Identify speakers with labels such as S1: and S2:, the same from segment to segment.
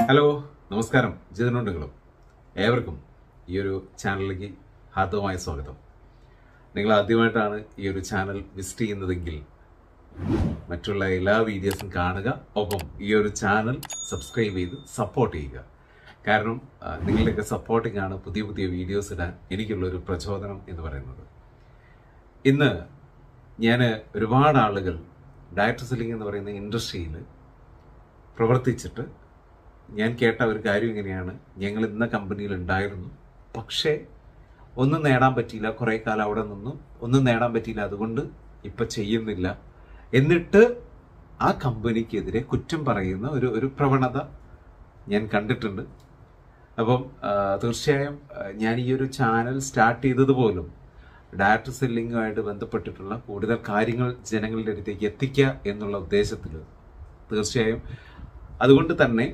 S1: hello നമസ്കാരം ജിതനുണ്ടുകളും ഏവർക്കും ഈ ഒരു ചാനലിലേക്ക് ഹാർദവമായ സ്വാഗതം നിങ്ങൾ ആദ്യമായിട്ടാണ് ഈ ഒരു ചാനൽ വിസിറ്റ് ചെയ്യുന്നതെങ്കിൽ മറ്റുള്ള എല്ലാ വീഡിയോസും കാണുക ഒപ്പം ഈ ഒരു ചാനൽ സബ്സ്ക്രൈബ് ചെയ്ത് സപ്പോർട്ട് ചെയ്യുക കാരണം ആ, നിങ്ങളുടെയൊക്കെ സപ്പോർട്ടിംഗ് ആണ് പുതിയ പുതിയ വീഡിയോസ് ഇടാൻ എനിക്കുള്ള ഒരു പ്രചോദനം എന്ന് പറയുന്നത് ഇന്ന് ഞാൻ ഒരുപാട് ആളുകൾ ഡയറക്ടർ സെല്ലിംഗ് എന്ന് പറയുന്ന ഇൻഡസ്ട്രിയിൽ പ്രവർത്തിച്ചിട്ട് ഞാൻ കേട്ട ഒരു കാര്യം ഇങ്ങനെയാണ് ഞങ്ങൾ ഇന്ന കമ്പനിയിൽ ഉണ്ടായിരുന്നു പക്ഷേ ഒന്നും നേടാൻ പറ്റിയില്ല കുറേ കാലം അവിടെ നിന്നു ഒന്നും നേടാൻ പറ്റിയില്ല അതുകൊണ്ട് ഇപ്പം ചെയ്യുന്നില്ല എന്നിട്ട് ആ കമ്പനിക്കെതിരെ കുറ്റം പറയുന്ന ഒരു ഒരു പ്രവണത ഞാൻ കണ്ടിട്ടുണ്ട് അപ്പം ആ, തീർച്ചയായും ആ, ഞാൻ ഈ ഒരു ചാനൽ സ്റ്റാർട്ട് ചെയ്തത് പോലും ഡയറക്ടർ സെല്ലിങ്ങുമായിട്ട് ബന്ധപ്പെട്ടിട്ടുള്ള കൂടുതൽ കാര്യങ്ങൾ ജനങ്ങളുടെ അടുത്തേക്ക് എത്തിക്കുക എന്നുള്ള ഉദ്ദേശത്തിൽ തീർച്ചയായും അതുകൊണ്ട് തന്നെ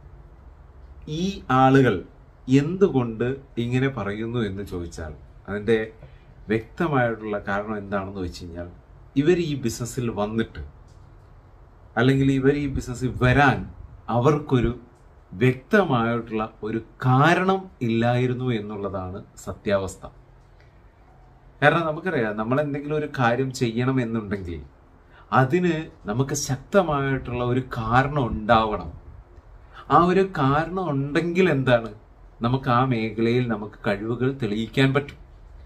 S1: ഈ ആളുകൾ എന്തുകൊണ്ട് ഇങ്ങനെ പറയുന്നു എന്ന് ചോദിച്ചാൽ അതിൻ്റെ വ്യക്തമായിട്ടുള്ള കാരണം എന്താണെന്ന് വെച്ച് കഴിഞ്ഞാൽ ഇവർ ഈ ബിസിനസ്സിൽ വന്നിട്ട് അല്ലെങ്കിൽ ഇവർ ഈ ബിസിനസ്സിൽ വരാൻ അവർക്കൊരു വ്യക്തമായിട്ടുള്ള ഒരു കാരണം ഇല്ലായിരുന്നു എന്നുള്ളതാണ് സത്യാവസ്ഥ കാരണം നമുക്കറിയാം നമ്മൾ എന്തെങ്കിലും ഒരു കാര്യം ചെയ്യണം എന്നുണ്ടെങ്കിൽ അതിന് നമുക്ക് ശക്തമായിട്ടുള്ള ഒരു കാരണം ഉണ്ടാവണം ആ ഒരു കാരണം ഉണ്ടെങ്കിൽ എന്താണ് നമുക്ക് ആ മേഖലയിൽ നമുക്ക് കഴിവുകൾ തെളിയിക്കാൻ പറ്റും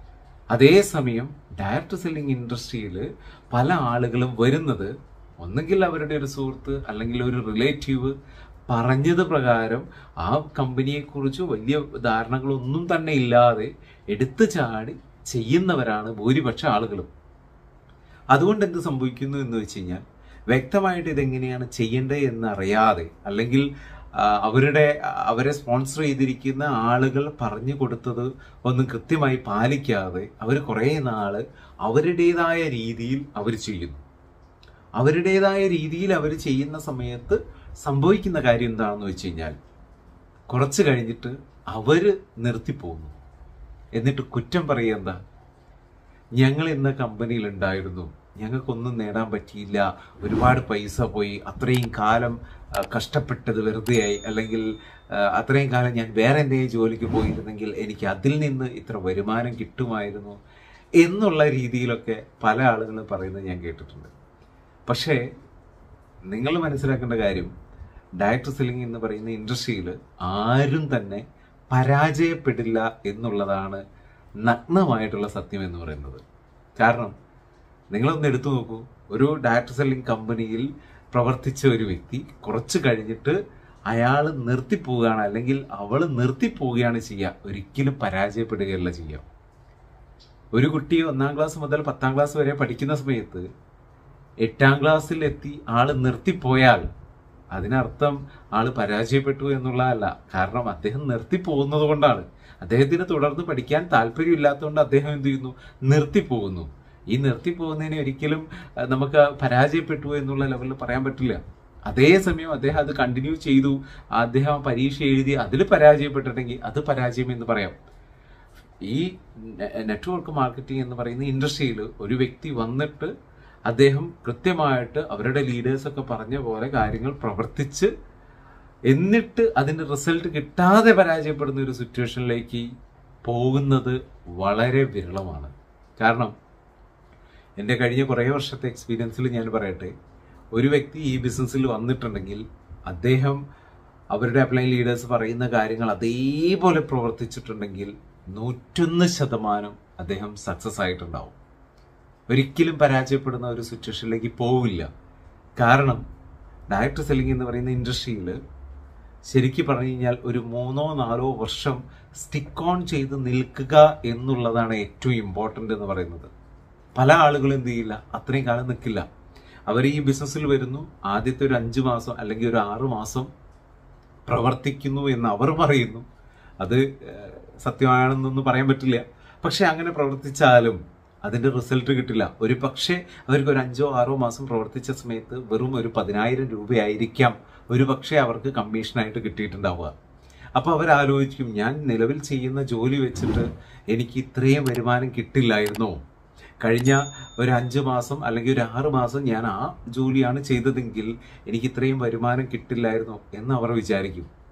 S1: അതേസമയം ഡയറക്ട് സെല്ലിംഗ് ഇൻഡസ്ട്രിയിൽ പല ആളുകളും വരുന്നത് ഒന്നെങ്കിൽ അവരുടെ ഒരു സുഹൃത്ത് അല്ലെങ്കിൽ ഒരു റിലേറ്റീവ് പറഞ്ഞത് പ്രകാരം ആ കമ്പനിയെക്കുറിച്ച് വലിയ ധാരണകളൊന്നും തന്നെ ഇല്ലാതെ എടുത്തു ചാടി ചെയ്യുന്നവരാണ് ഭൂരിപക്ഷ ആളുകളും അതുകൊണ്ട് എന്ത് സംഭവിക്കുന്നു എന്ന് വെച്ച് കഴിഞ്ഞാൽ വ്യക്തമായിട്ട് ഇതെങ്ങനെയാണ് ചെയ്യേണ്ടത് എന്നറിയാതെ അല്ലെങ്കിൽ ആ, അവരുടെ അവരെ സ്പോൺസർ ചെയ്തിരിക്കുന്ന ആളുകൾ പറഞ്ഞു കൊടുത്തത് ഒന്നും കൃത്യമായി പാലിക്കാതെ അവർ കുറേ നാള് അവരുടേതായ രീതിയിൽ അവർ ചെയ്യുന്നു അവരുടേതായ രീതിയിൽ അവർ ചെയ്യുന്ന സമയത്ത് സംഭവിക്കുന്ന കാര്യം എന്താണെന്ന് വെച്ച് കഴിഞ്ഞാൽ കുറച്ച് കഴിഞ്ഞിട്ട് അവര് നിർത്തിപ്പോകുന്നു എന്നിട്ട് കുറ്റം പറയുക എന്താ ഞങ്ങൾ ഇന്ന കമ്പനിയിൽ ഉണ്ടായിരുന്നു ഞങ്ങൾക്കൊന്നും നേടാൻ പറ്റിയില്ല ഒരുപാട് പൈസ പോയി അത്രയും കാലം ആ, കഷ്ടപ്പെട്ടത് വെറുതെയായി അല്ലെങ്കിൽ ആ, അത്രയും കാലം ഞാൻ വേറെ എന്തെങ്കിലും ജോലിക്ക് പോയിരുന്നെങ്കിൽ എനിക്ക് അതിൽ നിന്ന് ഇത്ര വരുമാനം കിട്ടുമായിരുന്നു എന്നുള്ള രീതിയിലൊക്കെ പല ആളുകളും പറയുന്നത് ഞാൻ കേട്ടിട്ടുണ്ട് പക്ഷേ നിങ്ങൾ മനസ്സിലാക്കേണ്ട കാര്യം ഡയറക്ടർ സെല്ലിംഗ് എന്ന് പറയുന്ന ഇൻഡസ്ട്രിയിൽ ആരും തന്നെ പരാജയപ്പെടില്ല എന്നുള്ളതാണ് നഗ്നമായിട്ടുള്ള സത്യം എന്ന് പറയുന്നത് കാരണം നിങ്ങളൊന്ന് എടുത്തു നോക്കൂ ഒരു ഡയറക്ടർ സെല്ലിംഗ് കമ്പനിയിൽ പ്രവർത്തിച്ച ഒരു വ്യക്തി കുറച്ച് കഴിഞ്ഞിട്ട് അയാൾ നിർത്തിപ്പോവുകയാണ് അല്ലെങ്കിൽ അവൾ നിർത്തിപ്പോവുകയാണ് ചെയ്യുക ഒരിക്കലും പരാജയപ്പെടുകയല്ല ചെയ്യുക ഒരു കുട്ടി ഒന്നാം ക്ലാസ് മുതൽ പത്താം ക്ലാസ് വരെ പഠിക്കുന്ന സമയത്ത് എട്ടാം ക്ലാസ്സിൽ എത്തി ആള് നിർത്തിപ്പോയാൽ അതിനർത്ഥം ആള് പരാജയപ്പെട്ടു എന്നുള്ളതല്ല കാരണം അദ്ദേഹം നിർത്തിപ്പോകുന്നത് കൊണ്ടാണ് അദ്ദേഹത്തിന് തുടർന്ന് പഠിക്കാൻ താല്പര്യമില്ലാത്തതുകൊണ്ട് അദ്ദേഹം എന്ത് ചെയ്യുന്നു നിർത്തിപ്പോകുന്നു ഈ നിർത്തിപ്പോകുന്നതിനെ ഒരിക്കലും അഹ്, നമുക്ക് പരാജയപ്പെട്ടു എന്നുള്ള ലെവലിൽ പറയാൻ പറ്റില്ല അതേസമയം അദ്ദേഹം അത് കണ്ടിന്യൂ ചെയ്തു അദ്ദേഹം ആ പരീക്ഷ എഴുതി അതിൽ പരാജയപ്പെട്ടിട്ടുണ്ടെങ്കിൽ അത് പരാജയം എന്ന് പറയാം ഈ നെറ്റ്വർക്ക് മാർക്കറ്റിംഗ് എന്ന് പറയുന്ന ഇൻഡസ്ട്രിയിൽ ഒരു വ്യക്തി വന്നിട്ട് അദ്ദേഹം കൃത്യമായിട്ട് അവരുടെ ലീഡേഴ്സ് ഒക്കെ പറഞ്ഞ പോലെ കാര്യങ്ങൾ പ്രവർത്തിച്ച് എന്നിട്ട് അതിന്റെ റിസൾട്ട് കിട്ടാതെ പരാജയപ്പെടുന്ന ഒരു സിറ്റുവേഷനിലേക്ക് പോകുന്നത് വളരെ വിരളമാണ് കാരണം എൻ്റെ കഴിഞ്ഞ കുറേ വർഷത്തെ എക്സ്പീരിയൻസിൽ ഞാൻ പറയട്ടെ ഒരു വ്യക്തി ഈ ബിസിനസ്സിൽ വന്നിട്ടുണ്ടെങ്കിൽ അദ്ദേഹം അവരുടെ അപ്ലൈൻ ലീഡേഴ്സ് പറയുന്ന കാര്യങ്ങൾ അതേപോലെ പ്രവർത്തിച്ചിട്ടുണ്ടെങ്കിൽ നൂറ്റൊന്ന് ശതമാനം അദ്ദേഹം സക്സസ് ആയിട്ടുണ്ടാവും ഒരിക്കലും പരാജയപ്പെടുന്ന ഒരു സിറ്റുവേഷനിലേക്ക് പോവില്ല കാരണം ഡയറക്ടർ സെല്ലിംഗ് എന്ന് പറയുന്ന ഇൻഡസ്ട്രിയിൽ ശരിക്കും പറഞ്ഞു കഴിഞ്ഞാൽ ഒരു മൂന്നോ നാലോ വർഷം സ്റ്റിക്ക് ഓൺ ചെയ്ത് നിൽക്കുക എന്നുള്ളതാണ് ഏറ്റവും ഇമ്പോർട്ടൻ്റ് എന്ന് പറയുന്നത് പല ആളുകളും എന്ത് ചെയ്യില്ല അത്രയും കാലം നിൽക്കില്ല അവർ ഈ ബിസിനസ്സിൽ വരുന്നു ആദ്യത്തെ ഒരു അഞ്ച് മാസം അല്ലെങ്കിൽ ഒരു ആറു മാസം പ്രവർത്തിക്കുന്നു എന്ന് അവർ പറയുന്നു അത് ഏഹ്, സത്യമാണെന്നൊന്നും പറയാൻ പറ്റില്ല പക്ഷെ അങ്ങനെ പ്രവർത്തിച്ചാലും അതിന്റെ റിസൾട്ട് കിട്ടില്ല ഒരു പക്ഷേ അവർക്ക് ഒരു അഞ്ചോ ആറോ മാസം പ്രവർത്തിച്ച സമയത്ത് വെറും ഒരു പതിനായിരം രൂപയായിരിക്കാം ഒരു പക്ഷേ അവർക്ക് കമ്മീഷനായിട്ട് കിട്ടിയിട്ടുണ്ടാവുക അപ്പൊ അവർ ആലോചിക്കും ഞാൻ നിലവിൽ ചെയ്യുന്ന ജോലി വെച്ചിട്ട് എനിക്ക് ഇത്രയും വരുമാനം കിട്ടില്ലായിരുന്നോ കഴിഞ്ഞ ഒരു അഞ്ച് മാസം അല്ലെങ്കിൽ ഒരു ആറ് മാസം ഞാൻ ആ ജോലിയാണ് ചെയ്തതെങ്കിൽ എനിക്ക് ഇത്രയും വരുമാനം കിട്ടില്ലായിരുന്നോ എന്ന് അവർ വിചാരിക്കും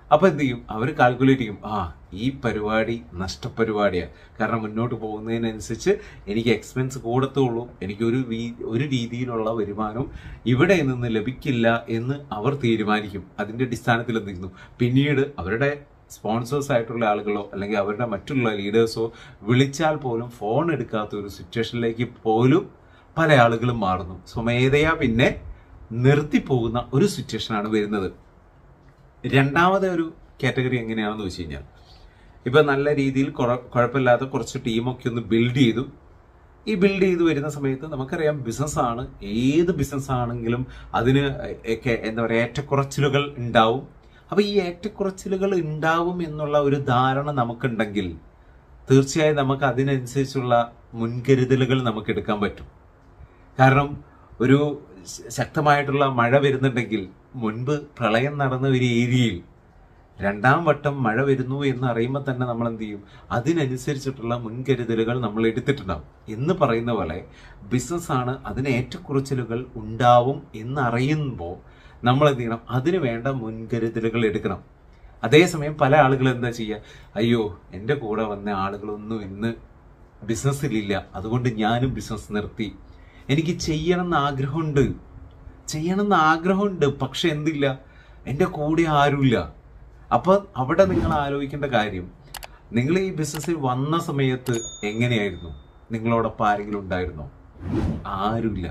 S1: അപ്പോൾ എന്ത് ചെയ്യും അവർ കാൽക്കുലേറ്റ് ചെയ്യും ആ ഈ പരിപാടി നഷ്ടപരിപാടിയാണ് കാരണം മുന്നോട്ട് പോകുന്നതിനനുസരിച്ച് എനിക്ക് എക്സ്പെൻസ് കൂടത്തുള്ളൂ എനിക്കൊരു വീ- ഒരു രീതിയിലുള്ള വരുമാനം ഇവിടെ നിന്ന് ലഭിക്കില്ല എന്ന് അവർ തീരുമാനിക്കും അതിന്റെ അടിസ്ഥാനത്തിൽ എന്ത് ചെയ്യുന്നു പിന്നീട് അവരുടെ സ്പോൺസേഴ്സ് ആയിട്ടുള്ള ആളുകളോ അല്ലെങ്കിൽ അവരുടെ മറ്റുള്ള ലീഡേഴ്സോ വിളിച്ചാൽ പോലും ഫോൺ എടുക്കാത്ത ഒരു സിറ്റുവേഷനിലേക്ക് പോലും പല ആളുകളും മാറുന്നു സ്വമേധയാ പിന്നെ നിർത്തിപ്പോകുന്ന ഒരു സിറ്റുവേഷനാണ് വരുന്നത് രണ്ടാമത്തെ ഒരു കാറ്റഗറി എങ്ങനെയാണെന്ന് വെച്ച് കഴിഞ്ഞാൽ ഇപ്പൊ നല്ല രീതിയിൽ കുഴ- കുഴപ്പമില്ലാത്ത കുറച്ച് ടീമൊക്കെ ഒന്ന് ബിൽഡ് ചെയ്തു ഈ ബിൽഡ് ചെയ്ത് വരുന്ന സമയത്ത് നമുക്കറിയാം ബിസിനസ് ആണ് ഏത് ബിസിനസ് ആണെങ്കിലും അതിന് ഒക്കെ എന്താ പറയുക ഏറ്റക്കുറച്ചിലുകൾ ഉണ്ടാവും അപ്പൊ ഈ ഏറ്റക്കുറച്ചിലുകൾ ഉണ്ടാവും എന്നുള്ള ഒരു ധാരണ നമുക്കുണ്ടെങ്കിൽ തീർച്ചയായും നമുക്ക് അതിനനുസരിച്ചുള്ള മുൻകരുതലുകൾ നമുക്ക് എടുക്കാൻ പറ്റും കാരണം ഒരു ശ- ശക്തമായിട്ടുള്ള മഴ വരുന്നുണ്ടെങ്കിൽ മുൻപ് പ്രളയം നടന്ന ഒരു ഏരിയയിൽ രണ്ടാം വട്ടം മഴ വരുന്നു എന്ന് അറിയുമ്പോൾ തന്നെ നമ്മൾ എന്ത് ചെയ്യും അതിനനുസരിച്ചിട്ടുള്ള മുൻകരുതലുകൾ നമ്മൾ എടുത്തിട്ടുണ്ടാവും എന്ന് പറയുന്ന പോലെ ബിസിനസ്സാണ് അതിന് ഏറ്റക്കുറച്ചിലുകൾ ഉണ്ടാവും എന്നറിയുമ്പോൾ നമ്മൾ എന്ത് ചെയ്യണം അതിന് വേണ്ട മുൻകരുതലുകൾ എടുക്കണം അതേസമയം പല ആളുകൾ എന്താ ചെയ്യുക അയ്യോ എൻ്റെ കൂടെ വന്ന ആളുകളൊന്നും ഇന്ന് ബിസിനസ്സിലില്ല അതുകൊണ്ട് ഞാനും ബിസിനസ് നിർത്തി എനിക്ക് ചെയ്യണം എന്ന് ആഗ്രഹമുണ്ട് ചെയ്യണം എന്ന് ആഗ്രഹമുണ്ട് പക്ഷെ എന്തില്ല എൻ്റെ കൂടെ ആരുമില്ല അപ്പൊ അവിടെ നിങ്ങൾ ആലോചിക്കേണ്ട കാര്യം നിങ്ങൾ ഈ ബിസിനസ്സിൽ വന്ന സമയത്ത് എങ്ങനെയായിരുന്നു നിങ്ങളോടൊപ്പം ആരെങ്കിലും ഉണ്ടായിരുന്നോ ആരുമില്ല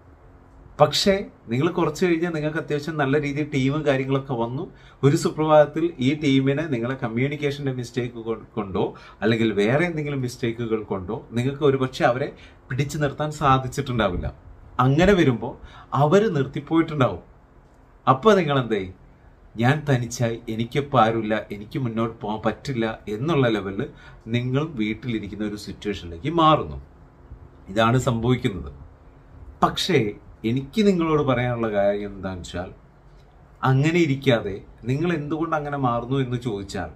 S1: പക്ഷേ നിങ്ങൾ കുറച്ച് കഴിഞ്ഞാൽ നിങ്ങൾക്ക് അത്യാവശ്യം നല്ല രീതിയിൽ ടീമും കാര്യങ്ങളൊക്കെ വന്നു ഒരു സുപ്രഭാതത്തിൽ ഈ ടീമിനെ നിങ്ങളെ കമ്മ്യൂണിക്കേഷന്റെ മിസ്റ്റേക്ക് കൊണ്ടോ അല്ലെങ്കിൽ വേറെ എന്തെങ്കിലും മിസ്റ്റേക്കുകൾ കൊണ്ടോ നിങ്ങൾക്ക് ഒരുപക്ഷെ അവരെ പിടിച്ചു നിർത്താൻ സാധിച്ചിട്ടുണ്ടാവില്ല അങ്ങനെ വരുമ്പോൾ അവർ നിർത്തിപ്പോയിട്ടുണ്ടാവും അപ്പോൾ നിങ്ങൾ എന്തേ ഞാൻ തനിച്ചായി എനിക്കിപ്പോൾ ആരുമില്ല എനിക്ക് മുന്നോട്ട് പോകാൻ പറ്റില്ല എന്നുള്ള ലെവലിൽ നിങ്ങൾ വീട്ടിലിരിക്കുന്ന ഒരു സിറ്റുവേഷനിലേക്ക് മാറുന്നു ഇതാണ് സംഭവിക്കുന്നത് പക്ഷേ എനിക്ക് നിങ്ങളോട് പറയാനുള്ള കാര്യം എന്താണെന്ന് വെച്ചാൽ അങ്ങനെ ഇരിക്കാതെ നിങ്ങൾ എന്തുകൊണ്ട് അങ്ങനെ മാറുന്നു എന്ന് ചോദിച്ചാൽ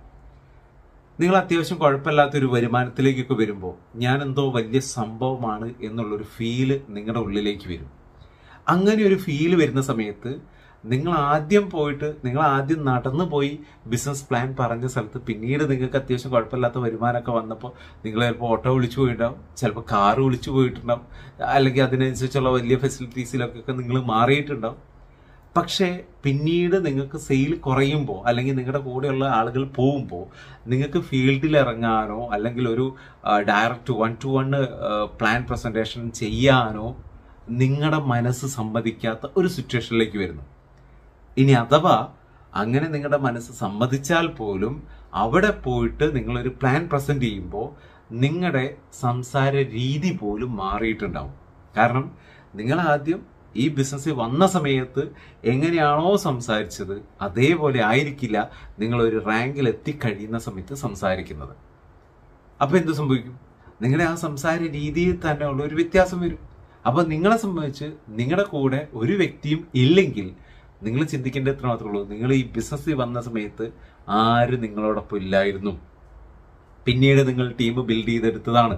S1: നിങ്ങൾ അത്യാവശ്യം കുഴപ്പമില്ലാത്തൊരു വരുമാനത്തിലേക്കൊക്കെ വരുമ്പോൾ ഞാൻ എന്തോ വലിയ സംഭവമാണ് എന്നുള്ളൊരു ഫീല് നിങ്ങളുടെ ഉള്ളിലേക്ക് വരും അങ്ങനെ ഒരു ഫീല് വരുന്ന സമയത്ത് നിങ്ങൾ ആദ്യം പോയിട്ട് നിങ്ങൾ ആദ്യം നടന്നു പോയി ബിസിനസ് പ്ലാൻ പറഞ്ഞ സ്ഥലത്ത് പിന്നീട് നിങ്ങൾക്ക് അത്യാവശ്യം കുഴപ്പമില്ലാത്ത വരുമാനമൊക്കെ വന്നപ്പോൾ നിങ്ങൾ ചിലപ്പോൾ ഓട്ടോ വിളിച്ചു പോയിട്ടുണ്ടാവും ചിലപ്പോൾ കാറ് വിളിച്ചു പോയിട്ടുണ്ടാവും അല്ലെങ്കിൽ അതിനനുസരിച്ചുള്ള വലിയ ഫെസിലിറ്റീസിലൊക്കെ നിങ്ങൾ മാറിയിട്ടുണ്ടാവും പക്ഷേ പിന്നീട് നിങ്ങൾക്ക് സെയിൽ കുറയുമ്പോൾ അല്ലെങ്കിൽ നിങ്ങളുടെ കൂടെയുള്ള ആളുകൾ പോകുമ്പോൾ നിങ്ങൾക്ക് ഫീൽഡിൽ ഇറങ്ങാനോ അല്ലെങ്കിൽ ഒരു direct one to one plan presentation ചെയ്യാനോ നിങ്ങളുടെ മനസ്സ് സമ്മതിക്കാത്ത ഒരു സിറ്റുവേഷനിലേക്ക് വരുന്നു ഇനി അഥവാ അങ്ങനെ നിങ്ങളുടെ മനസ്സ് സമ്മതിച്ചാൽ പോലും അവിടെ പോയിട്ട് നിങ്ങളൊരു പ്ലാൻ പ്രസന്റ് ചെയ്യുമ്പോൾ നിങ്ങളുടെ സംസാര രീതി പോലും മാറിയിട്ടുണ്ടാവും കാരണം നിങ്ങൾ ആദ്യം ഈ ബിസിനസ്സിൽ വന്ന സമയത്ത് എങ്ങനെയാണോ സംസാരിച്ചത് അതേപോലെ ആയിരിക്കില്ല നിങ്ങൾ ഒരു റാങ്കിൽ എത്തിക്കഴിയുന്ന സമയത്ത് സംസാരിക്കുന്നത് അപ്പൊ എന്ത് സംഭവിക്കും നിങ്ങളുടെ ആ സംസാര രീതിയിൽ തന്നെ ഉള്ള ഒരു വ്യത്യാസം വരും അപ്പൊ നിങ്ങളെ സംബന്ധിച്ച് നിങ്ങളുടെ കൂടെ ഒരു വ്യക്തിയും ഇല്ലെങ്കിൽ നിങ്ങൾ ചിന്തിക്കേണ്ട എത്ര മാത്രമേ ഉള്ളൂ നിങ്ങൾ ഈ ബിസിനസ്സിൽ വന്ന സമയത്ത് ആരും നിങ്ങളോടൊപ്പം ഇല്ലായിരുന്നു പിന്നീട് നിങ്ങൾ ടീം ബിൽഡ് ചെയ്തെടുത്തതാണ്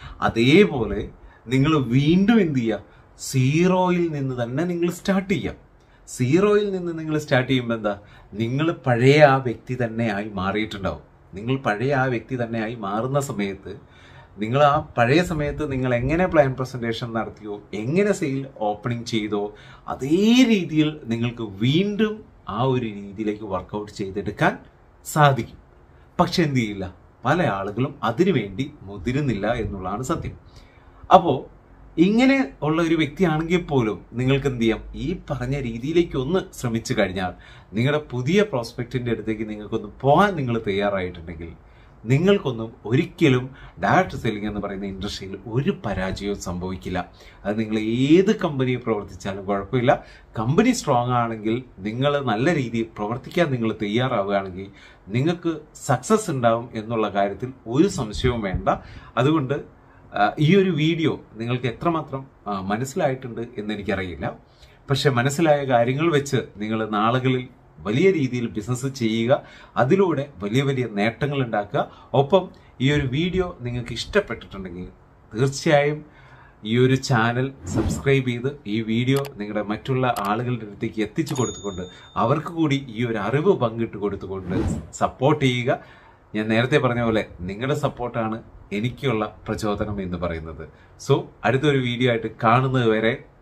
S1: അതേപോലെ നിങ്ങൾ വീണ്ടും എന്ത് ചെയ്യുക സീറോയിൽ നിന്ന് തന്നെ നിങ്ങൾ സ്റ്റാർട്ട് ചെയ്യാം സീറോയിൽ നിന്ന് നിങ്ങൾ സ്റ്റാർട്ട് ചെയ്യുമ്പോൾ എന്താ നിങ്ങൾ പഴയ ആ വ്യക്തി തന്നെയായി മാറിയിട്ടുണ്ടാവും നിങ്ങൾ പഴയ ആ വ്യക്തി തന്നെയായി മാറുന്ന സമയത്ത് നിങ്ങൾ ആ പഴയ സമയത്ത് നിങ്ങൾ എങ്ങനെ പ്ലാൻ പ്രസന്റേഷൻ നടത്തിയോ എങ്ങനെ സെയിൽ ഓപ്പണിംഗ് ചെയ്തോ അതേ രീതിയിൽ നിങ്ങൾക്ക് വീണ്ടും ആ ഒരു രീതിയിലേക്ക് വർക്കൗട്ട് ചെയ്തെടുക്കാൻ സാധിക്കും പക്ഷെ എന്ത് ചെയ്യില്ല പല ആളുകളും അതിനുവേണ്ടി മുതിരുന്നില്ല എന്നുള്ളതാണ് സത്യം അപ്പോൾ ഇങ്ങനെ ഉള്ള ഒരു വ്യക്തിയാണെങ്കിൽ പോലും നിങ്ങൾക്ക് എന്ത് ചെയ്യാം ഈ പറഞ്ഞ രീതിയിലേക്ക് ഒന്ന് ശ്രമിച്ചു കഴിഞ്ഞാൽ നിങ്ങളുടെ പുതിയ പ്രോസ്പെക്റ്റിന്റെ അടുത്തേക്ക് നിങ്ങൾക്കൊന്ന് പോകാൻ നിങ്ങൾ തയ്യാറായിട്ടുണ്ടെങ്കിൽ നിങ്ങൾക്കൊന്നും ഒരിക്കലും ഡയറക്റ്റ് സെല്ലിംഗ് എന്ന് പറയുന്ന ഇൻഡസ്ട്രിയിൽ ഒരു പരാജയവും സംഭവിക്കില്ല അത് നിങ്ങൾ ഏത് കമ്പനിയിൽ പ്രവർത്തിച്ചാലും കുഴപ്പമില്ല കമ്പനി സ്ട്രോങ് ആണെങ്കിൽ നിങ്ങൾ നല്ല രീതിയിൽ പ്രവർത്തിക്കാൻ നിങ്ങൾ തയ്യാറാവുകയാണെങ്കിൽ നിങ്ങൾക്ക് സക്സസ് ഉണ്ടാവും എന്നുള്ള കാര്യത്തിൽ ഒരു സംശയവും വേണ്ട അതുകൊണ്ട് ആ, ഈ ഒരു വീഡിയോ നിങ്ങൾക്ക് എത്രമാത്രം ആ, മനസ്സിലായിട്ടുണ്ട് എന്ന് എനിക്കറിയില്ല പക്ഷെ മനസ്സിലായ കാര്യങ്ങൾ വെച്ച് നിങ്ങൾ നാളുകളിൽ വലിയ രീതിയിൽ ബിസിനസ് ചെയ്യുക അതിലൂടെ വലിയ വലിയ നേട്ടങ്ങൾ ഉണ്ടാക്കുക ഒപ്പം ഈ ഒരു വീഡിയോ നിങ്ങൾക്ക് ഇഷ്ടപ്പെട്ടിട്ടുണ്ടെങ്കിൽ തീർച്ചയായും ഈ ഒരു ചാനൽ സബ്സ്ക്രൈബ് ചെയ്ത് ഈ വീഡിയോ നിങ്ങളുടെ മറ്റുള്ള ആളുകളുടെ അടുത്തേക്ക് എത്തിച്ചു കൊടുത്തുകൊണ്ട് അവർക്ക് കൂടി ഈ ഒരു അറിവ് പങ്കിട്ട് കൊടുത്തുകൊണ്ട് സപ്പോർട്ട് ചെയ്യുക ഞാൻ നേരത്തെ പറഞ്ഞ പോലെ നിങ്ങളുടെ സപ്പോർട്ടാണ് എനിക്കുള്ള പ്രചോദനം എന്ന് പറയുന്നത് സോ അടുത്തൊരു വീഡിയോ ആയിട്ട് കാണുന്നത് വരെ